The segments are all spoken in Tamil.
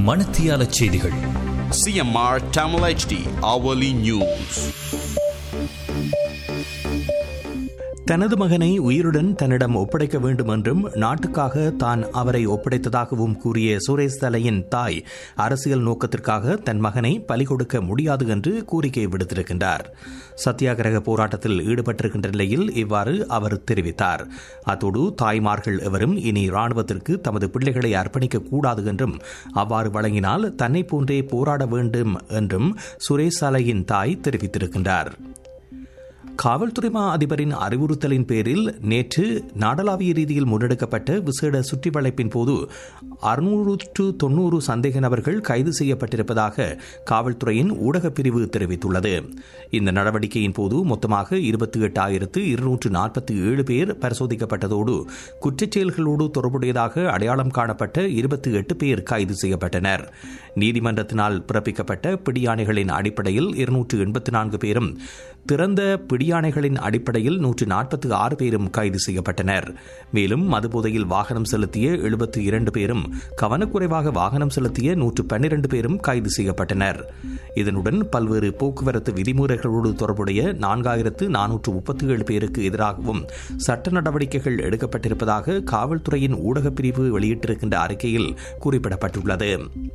மணத்தியால செய்திகள் CMR Tamil HD hourly news. தனது மகனை உயிருடன் தன்னிடம் ஒப்படைக்க வேண்டும் என்றும் நாட்டுக்காக தான் அவரை ஒப்படைத்ததாகவும் கூறிய சுரேஷ் தலையின் தாய் அரசியல் நோக்கத்திற்காக தன் மகனை பலி கொடுக்க முடியாது என்று கோரிக்கை விடுத்திருக்கின்றார் சத்தியாகிரக போராட்டத்தில் ஈடுபட்டிருக்கின்ற நிலையில் இவ்வாறு அவர் தெரிவித்தார் அத்தோடு தாய்மார்கள் எவரும் இனி ராணுவத்திற்கு தமது பிள்ளைகளை அர்ப்பணிக்க கூடாது என்றும் அவ்வாறு வழங்கினால் தன்னை போன்றே போராட வேண்டும் என்றும் சுரேஷ் சாலையின் தாய் தெரிவித்திருக்கின்றார் காவல்துறை மா அதிபரின் அறிவுறுத்தலின் பேரில் நேற்று நாடளாவிய ரீதியில் முன்னெடுக்கப்பட்ட விசேட சுற்றி வளைப்பின் போது அறுநூறு டு தொன்னூறு சந்தேக நபர்கள் கைது செய்யப்பட்டிருப்பதாக காவல்துறையின் ஊடகப் பிரிவு தெரிவித்துள்ளது இந்த நடவடிக்கையின் போது மொத்தமாக இருபத்தி எட்டாயிரத்து இருநூற்று நாற்பத்தி ஏழு பேர் பரிசோதிக்கப்பட்டதோடு குற்றச்செயல்களோடு தொடர்புடையதாக அடையாளம் காணப்பட்ட இருபத்தி எட்டு பேர் கைது செய்யப்பட்டனர் நீதிமன்றத்தினால் பிறப்பிக்கப்பட்ட பிடியாணைகளின் அடிப்படையில் இருநூற்று எண்பத்தி நான்கு பேரும் திறந்த பிடியாணைகளின் அடிப்படையில் நூற்று நாற்பத்தி ஆறு பேரும் கைது செய்யப்பட்டனர் மேலும் மதுபோதையில் வாகனம் செலுத்திய எழுபத்தி இரண்டு பேரும் கவனக்குறைவாக வாகனம் செலுத்திய நூற்று பன்னிரண்டு பேரும் கைது செய்யப்பட்டனர் இதனுடன் பல்வேறு போக்குவரத்து விதிமுறைகளோடு தொடர்புடைய நான்காயிரத்து நானூற்று முப்பத்தி ஏழு பேருக்கு எதிராகவும் சட்ட நடவடிக்கைகள் எடுக்கப்பட்டிருப்பதாக காவல்துறையின் ஊடகப் பிரிவு வெளியிட்டிருக்கின்ற அறிக்கையில் குறிப்பிடப்பட்டுள்ளது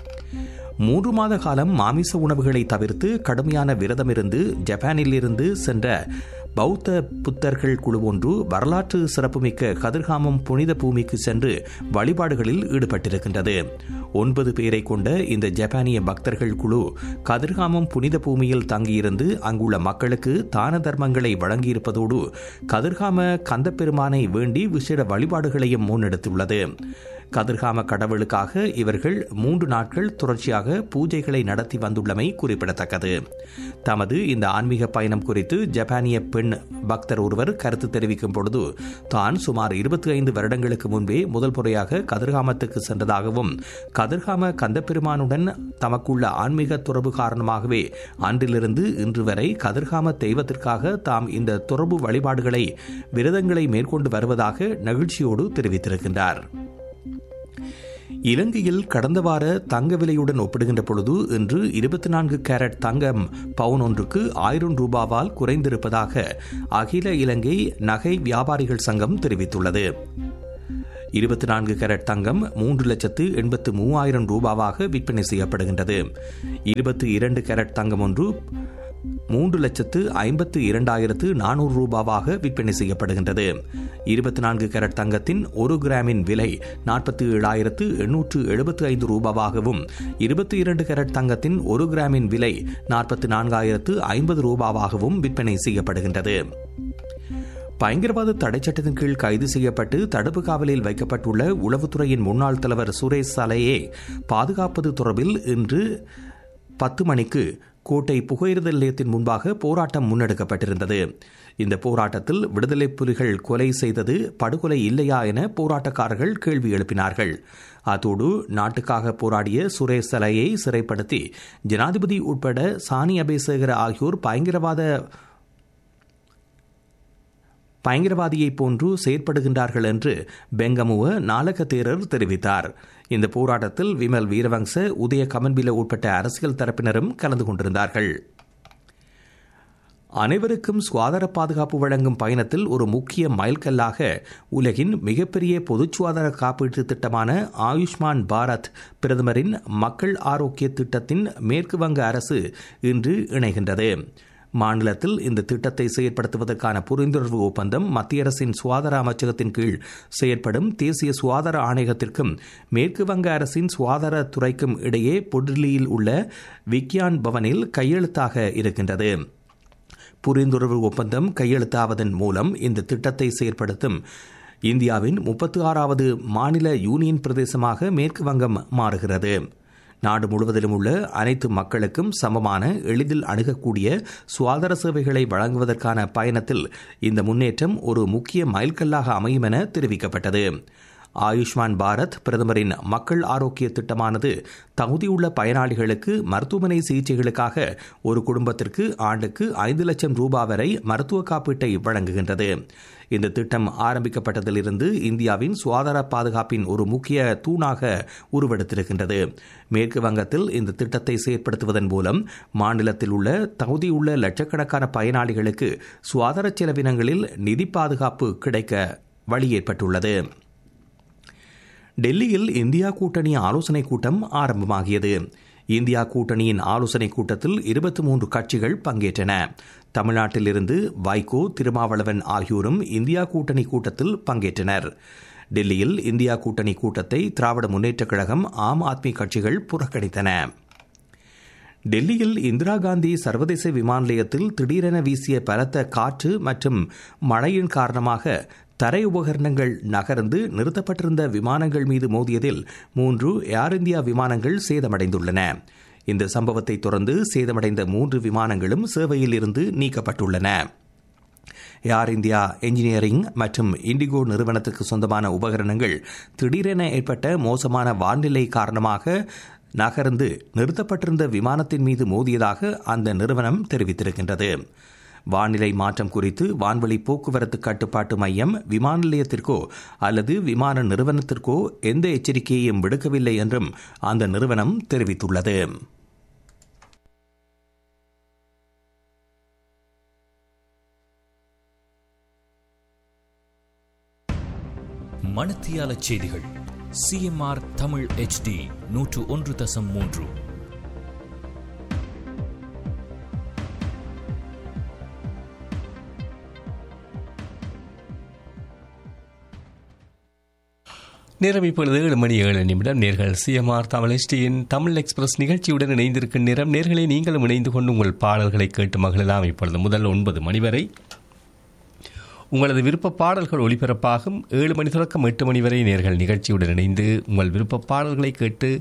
மூன்று மாத காலம் மாமிச உணவுகளை தவிர்த்து கடுமையான விரதமிருந்து ஜப்பானில் இருந்து சென்ற பௌத்த புத்தர்கள் குழு ஒன்று வரலாற்று சிறப்புமிக்க கதிர்காமம் புனித பூமிக்கு சென்று வழிபாடுகளில் ஈடுபட்டிருக்கின்றது ஒன்பது பேரை கொண்ட இந்த ஜப்பானிய பக்தர்கள் குழு கதிர்காமம் புனித பூமியில் தங்கியிருந்து அங்குள்ள மக்களுக்கு தான தர்மங்களை வழங்கியிருப்பதோடு கதிர்காம கந்தப்பெருமானை வேண்டி விசேட வழிபாடுகளையும் முன்னெடுத்துள்ளது கதிர்காம கடவுளுக்காக இவர்கள் மூன்று நாட்கள் தொடர்ச்சியாக பூஜைகளை நடத்தி வந்துள்ளமை குறிப்பிடத்தக்கது தமது இந்த ஆன்மீக பயணம் குறித்து ஜப்பானிய பெண் பக்தர் ஒருவர் கருத்து தெரிவிக்கும் பொழுது தான் சுமார் இருபத்தி ஐந்து வருடங்களுக்கு முன்பே முதல் முறையாக கதிர்காமத்துக்கு சென்றதாகவும் கதிர்காம கந்தப்பெருமானுடன் தமக்குள்ள ஆன்மீக தொடர்பு காரணமாகவே அன்றிலிருந்து இன்று வரை கதிர்காம தெய்வத்திற்காக தாம் இந்த தொடர்பு வழிபாடுகளை விரதங்களை மேற்கொண்டு வருவதாக நெகிழ்ச்சியோடு தெரிவித்திருக்கின்றார் இலங்கையில் கடந்த வார தங்க விலையுடன் ஒப்பிடுகின்ற பொழுது இன்று இருபத்தி நான்கு கேரட் தங்கம் பவுன் ஒன்றுக்கு ஆயிரம் ரூபாவால் குறைந்திருப்பதாக அகில இலங்கை நகை வியாபாரிகள் சங்கம் தெரிவித்துள்ளது இருபத்தி நான்கு கேரட் தங்கம் மூன்று லட்சத்து எண்பத்து மூவாயிரம் ரூபாவாக விற்பனை செய்யப்படுகின்றது இருபத்தி இரண்டு கேரட் தங்கம் ஒன்று மூன்று லட்சத்து ஐம்பத்து இரண்டாயிரத்து நானூறு ரூபாவாக விற்பனை செய்யப்படுகின்றது இருபத்தி நான்கு கேரட் தங்கத்தின் ஒரு கிராமின் விலை நாற்பத்தி ஏழாயிரத்து எண்ணூற்று எழுபத்தி ஐந்து ரூபாவாகவும் இருபத்தி இரண்டு கேரட் தங்கத்தின் ஒரு கிராமின் விலை நாற்பத்தி நான்காயிரத்து ஐம்பது ரூபாவாகவும் விற்பனை செய்யப்படுகின்றது பயங்கரவாத தடைச்சட்டத்தின் கீழ் கைது செய்யப்பட்டு தடுப்பு காவலில் வைக்கப்பட்டுள்ள உளவுத்துறையின் முன்னாள் தலைவர் சுரேஷ் சாலையை பாதுகாப்பது தொடர்பில் இன்று பத்து மணிக்கு கோட்டை புகையிரத நிலையத்தின் முன்பாக போராட்டம் முன்னெடுக்கப்பட்டிருந்தது இந்த போராட்டத்தில் விடுதலை புலிகள் கொலை செய்தது படுகொலை இல்லையா என போராட்டக்காரர்கள் கேள்வி எழுப்பினார்கள் அத்தோடு நாட்டுக்காக போராடிய சுரேஷ் சலையை சிறைப்படுத்தி ஜனாதிபதி உட்பட சானி அபேசேகர ஆகியோர் பயங்கரவாத பயங்கரவாதியைப் போன்று செயற்படுகின்றார்கள் என்று பெங்கமுவ நாலக தேரர் தெரிவித்தார் இந்த போராட்டத்தில் விமல் வீரவங்ச உதய கமன்பில உட்பட்ட அரசியல் தரப்பினரும் கலந்து கொண்டிருந்தார்கள் அனைவருக்கும் சுகாதார பாதுகாப்பு வழங்கும் பயணத்தில் ஒரு முக்கிய மைல்கல்லாக உலகின் மிகப்பெரிய பொது சுகாதார காப்பீட்டு திட்டமான ஆயுஷ்மான் பாரத் பிரதமரின் மக்கள் ஆரோக்கிய திட்டத்தின் மேற்கு வங்க அரசு இன்று இணைகின்றது மாநிலத்தில் இந்த திட்டத்தை செயற்படுத்துவதற்கான புரிந்துணர்வு ஒப்பந்தம் மத்திய அரசின் சுகாதார அமைச்சகத்தின் கீழ் செயற்படும் தேசிய சுகாதார ஆணையகத்திற்கும் மேற்கு வங்க அரசின் சுகாதார துறைக்கும் இடையே புதுடில்லியில் உள்ள விக்யான் பவனில் கையெழுத்தாக இருக்கின்றது புரிந்துணர்வு ஒப்பந்தம் கையெழுத்தாவதன் மூலம் இந்த திட்டத்தை செயற்படுத்தும் இந்தியாவின் முப்பத்தி ஆறாவது மாநில யூனியன் பிரதேசமாக மேற்கு வங்கம் மாறுகிறது நாடு முழுவதிலும் உள்ள அனைத்து மக்களுக்கும் சமமான எளிதில் அணுகக்கூடிய சுகாதார சேவைகளை வழங்குவதற்கான பயணத்தில் இந்த முன்னேற்றம் ஒரு முக்கிய மைல்கல்லாக அமையும் என தெரிவிக்கப்பட்டது ஆயுஷ்மான் பாரத் பிரதமரின் மக்கள் ஆரோக்கிய திட்டமானது தகுதியுள்ள பயனாளிகளுக்கு மருத்துவமனை சிகிச்சைகளுக்காக ஒரு குடும்பத்திற்கு ஆண்டுக்கு ஐந்து லட்சம் ரூபாய் வரை மருத்துவ காப்பீட்டை வழங்குகின்றது இந்த திட்டம் ஆரம்பிக்கப்பட்டதிலிருந்து இந்தியாவின் சுகாதார பாதுகாப்பின் ஒரு முக்கிய தூணாக உருவெடுத்திருக்கின்றது மேற்கு வங்கத்தில் இந்த திட்டத்தை செயற்படுத்துவதன் மூலம் மாநிலத்தில் உள்ள தகுதியுள்ள லட்சக்கணக்கான பயனாளிகளுக்கு சுகாதார செலவினங்களில் நிதி பாதுகாப்பு கிடைக்க வழி ஏற்பட்டுள்ளது டெல்லியில் இந்தியா கூட்டணி ஆலோசனைக் கூட்டம் ஆரம்பமாகியது இந்தியா கூட்டணியின் ஆலோசனைக் கூட்டத்தில் இருபத்தி மூன்று கட்சிகள் பங்கேற்றன தமிழ்நாட்டிலிருந்து வைகோ திருமாவளவன் ஆகியோரும் இந்தியா கூட்டணி கூட்டத்தில் பங்கேற்றனர் டெல்லியில் இந்தியா கூட்டணி கூட்டத்தை திராவிட முன்னேற்றக் கழகம் ஆம் ஆத்மி கட்சிகள் புறக்கணித்தன டெல்லியில் இந்திரா காந்தி சர்வதேச விமான நிலையத்தில் திடீரென வீசிய பலத்த காற்று மற்றும் மழையின் காரணமாக தரை உபகரணங்கள் நகர்ந்து நிறுத்தப்பட்டிருந்த விமானங்கள் மீது மோதியதில் மூன்று ஏர் இந்தியா விமானங்கள் சேதமடைந்துள்ளன இந்த சம்பவத்தை தொடர்ந்து சேதமடைந்த மூன்று விமானங்களும் சேவையில் இருந்து நீக்கப்பட்டுள்ளன ஏர் இந்தியா என்ஜினியரிங் மற்றும் இண்டிகோ நிறுவனத்துக்கு சொந்தமான உபகரணங்கள் திடீரென ஏற்பட்ட மோசமான வானிலை காரணமாக நகர்ந்து நிறுத்தப்பட்டிருந்த விமானத்தின் மீது மோதியதாக அந்த நிறுவனம் தெரிவித்திருக்கின்றது வானிலை மாற்றம் குறித்து வான்வழி போக்குவரத்து கட்டுப்பாட்டு மையம் விமான நிலையத்திற்கோ அல்லது விமான நிறுவனத்திற்கோ எந்த எச்சரிக்கையையும் விடுக்கவில்லை என்றும் அந்த நிறுவனம் தெரிவித்துள்ளது மணத்தியால செய்திகள் சிஎம்ஆர் தமிழ் ஹெச்டி நூற்று ஒன்று தசம் மூன்று நேரம் இப்பொழுது ஏழு மணி ஏழு நிமிடம் நேர்கள் சிஎம்ஆர் தமிழ் எஸ்டியின் தமிழ் எக்ஸ்பிரஸ் நிகழ்ச்சியுடன் இணைந்திருக்கும் நேரம் நேர்களை நீங்களும் இணைந்து கொண்டு உங்கள் பாடல்களை கேட்டு மகிழலாம் இப்பொழுது முதல் ஒன்பது மணி வரை உங்களது விருப்ப பாடல்கள் ஒளிபரப்பாகும் ஏழு மணி தொடக்கம் எட்டு மணி வரை நேர்கள் நிகழ்ச்சியுடன் இணைந்து உங்கள் விருப்ப பாடல்களை கேட்டு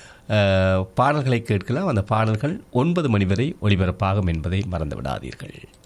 பாடல்களை கேட்கலாம் அந்த பாடல்கள் ஒன்பது மணி வரை ஒளிபரப்பாகும் என்பதை மறந்துவிடாதீர்கள்